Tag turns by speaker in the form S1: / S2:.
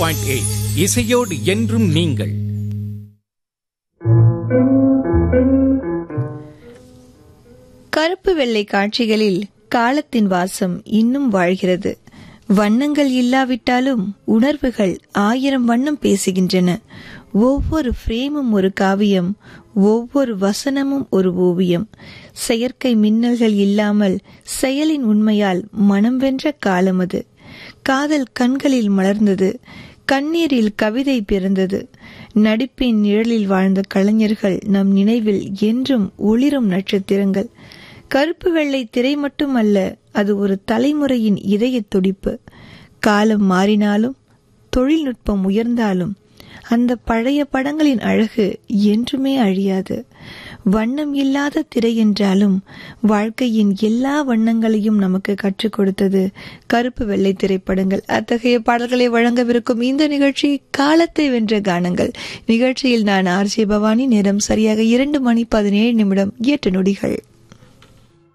S1: point eight இசையோடு என்றும் நீங்கள்
S2: கருப்பு வெள்ளை காட்சிகளில் காலத்தின் வாசம் இன்னும் வாழ்கிறது வண்ணங்கள் இல்லாவிட்டாலும் உணர்வுகள் ஆயிரம் வண்ணம் பேசுகின்றன ஒவ்வொரு ஃப்ரேமும் ஒரு காவியம் ஒவ்வொரு வசனமும் ஒரு ஓவியம் செயற்கை மின்னல்கள் இல்லாமல் செயலின் உண்மையால் மனம் வென்ற காலம் அது காதல் கண்களில் மலர்ந்தது கண்ணீரில் கவிதை பிறந்தது நடிப்பின் நிழலில் வாழ்ந்த கலைஞர்கள் நம் நினைவில் என்றும் ஒளிரும் நட்சத்திரங்கள் கருப்பு வெள்ளை திரை மட்டுமல்ல அது ஒரு தலைமுறையின் இதய துடிப்பு காலம் மாறினாலும் தொழில்நுட்பம் உயர்ந்தாலும் அந்த பழைய படங்களின் அழகு என்றுமே அழியாது வண்ணம் இல்லாத திரை என்றாலும் வாழ்க்கையின் எல்லா வண்ணங்களையும் நமக்கு கற்றுக் கொடுத்தது கருப்பு வெள்ளை திரைப்படங்கள் அத்தகைய பாடல்களை வழங்கவிருக்கும் இந்த நிகழ்ச்சி காலத்தை வென்ற கானங்கள் நிகழ்ச்சியில் நான் ஆர்ஜே பவானி நேரம் சரியாக இரண்டு மணி பதினேழு நிமிடம் எட்டு நொடிகள்